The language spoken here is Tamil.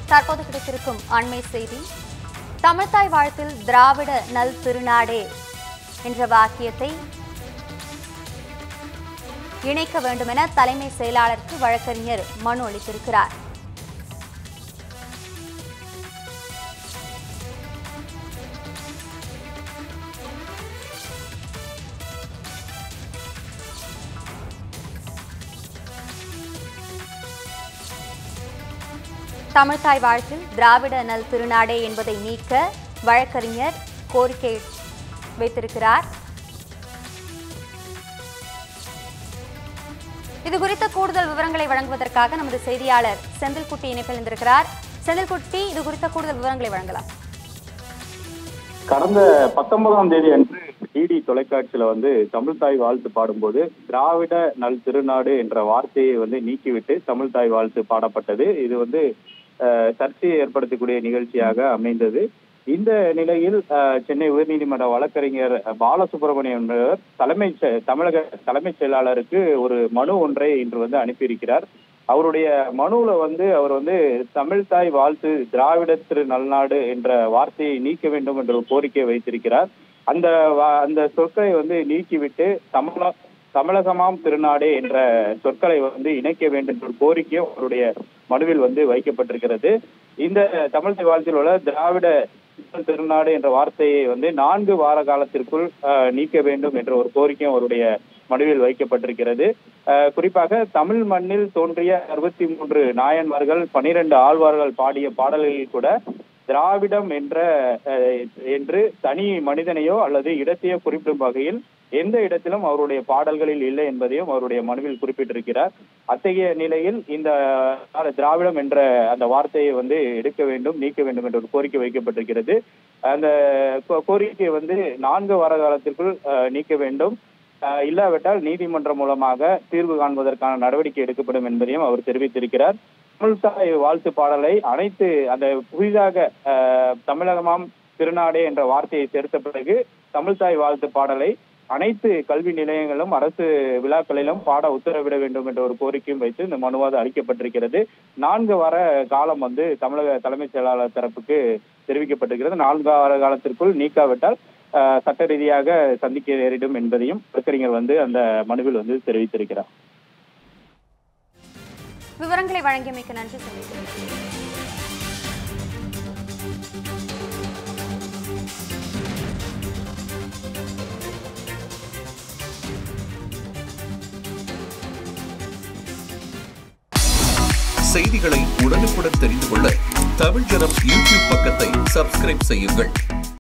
தற்போது கிடைத்திருக்கும் அண்மை செய்தி தமிழ்தாய் வாழ்த்தில் திராவிட நல் திருநாடே என்ற வாக்கியத்தை இணைக்க வேண்டுமென தலைமை செயலாளருக்கு வழக்கறிஞர் மனு அளித்திருக்கிறார் தமிழ்தாய் வாழ்த்தில் திராவிட நல் திருநாடே என்பதை நீக்க வழக்கறிஞர் கோரிக்கை வைத்திருக்கிறார் இது குறித்த கூடுதல் விவரங்களை வழங்குவதற்காக நமது செய்தியாளர் செந்தில்குட்டி இணைப்பில் இருந்திருக்கிறார் செந்தில்குட்டி இது குறித்த கூடுதல் விவரங்களை வழங்கலாம் கடந்த பத்தொன்பதாம் தேதி அன்று டிடி தொலைக்காட்சியில வந்து தமிழ்தாய் வாழ்த்து பாடும்போது திராவிட நல் திருநாடு என்ற வார்த்தையை வந்து நீக்கிவிட்டு தமிழ்தாய் வாழ்த்து பாடப்பட்டது இது வந்து அஹ், சர்ச்சையை ஏற்படுத்தக்கூடிய நிகழ்ச்சியாக அமைந்தது இந்த நிலையில் அஹ், சென்னை உயர்நீதிமன்ற வழக்கறிஞர் பாலசுப்ரமணியம் என்பவர் தலைமை செ- தமிழக தலைமைச் செயலாளருக்கு ஒரு மனு ஒன்றை இன்று வந்து அனுப்பியிருக்கிறார் அவருடைய மனுவுல வந்து அவர் வந்து தமிழ்தாய் வாழ்த்து திராவிட திரு நல்நாடு என்ற வார்த்தையை நீக்க வேண்டும் என்ற ஒரு கோரிக்கையை வைத்திருக்கிறார் அந்த வா- அந்த சொற்களை வந்து நீக்கிவிட்டு தமிழ தமிழகமாம் திருநாடு என்ற சொற்களை வந்து இணைக்க வேண்டும் என்ற ஒரு கோரிக்கையும் அவருடைய மனுவில் வந்து வைக்கப்பட்டிருக்கிறது இந்த தமிழ்தாய் வாழ்த்தில் உள்ள திராவிட திருநாடு என்ற வார்த்தையை வந்து நான்கு வார காலத்திற்குள் அஹ், நீக்க வேண்டும் என்ற ஒரு கோரிக்கையும் அவருடைய மனுவில் வைக்கப்பட்டிருக்கிறது அஹ், குறிப்பாக தமிழ் மண்ணில் தோன்றிய அறுபத்தி மூன்று நாயன்மார்கள் பனிரெண்டு ஆழ்வார்கள் பாடிய பாடல்களில் கூட திராவிடம் என்ற அஹ், என்று தனி மனிதனையோ அல்லது இடத்தையோ குறிப்பிடும் வகையில் எந்த இடத்திலும் அவருடைய பாடல்களில் இல்லை என்பதையும் அவருடைய மனுவில் குறிப்பிட்டிருக்கிறார் அத்தகைய நிலையில் இந்த அஹ், திராவிடம் என்ற அந்த வார்த்தையை வந்து எடுக்க வேண்டும் நீக்க வேண்டும் என்ற ஒரு கோரிக்கை வைக்கப்பட்டிருக்கிறது அந்த கோ- கோரிக்கையை வந்து நான்கு வார காலத்திற்குள் அஹ், நீக்க வேண்டும் அஹ், இல்லாவிட்டால் நீதிமன்றம் மூலமாக தீர்வு காண்பதற்கான நடவடிக்கை எடுக்கப்படும் என்பதையும் அவர் தெரிவித்திருக்கிறார் தமிழ்தாய் வாழ்த்து பாடலை அனைத்து அந்த புதிதாக அஹ், தமிழகமாம் திருநாடே என்ற வார்த்தையை சேர்த்த பிறகு தமிழ்தாய் வாழ்த்து பாடலை அனைத்து கல்வி நிலையங்களும் அரசு விழாக்களிலும் பாட உத்தரவிட வேண்டும் என்ற ஒரு கோரிக்கையும் வைத்து இந்த மனுவாது அளிக்கப்பட்டிருக்கிறது நான்கு வார காலம் வந்து தமிழக தலைமைச் செயலாளர் தரப்புக்கு தெரிவிக்கப்பட்டிருக்கிறது நான்கு வார காலத்திற்குள் நீக்காவிட்டால் அஹ், சட்ட ரீதியாக சந்திக்க நேரிடும் என்பதையும் வழக்கறிஞர் வந்து அந்த மனுவில் வந்து தெரிவித்திருக்கிறார் விவரங்களை வழங்கியமைக்கு நன்றி செந்தில்குட்டி செய்திகளை உடனுக்குடன் தெரிந்து கொள்ள தமிழ் ஜனம் யூடியூப் பக்கத்தை சப்ஸ்கிரைப் செய்யுங்கள்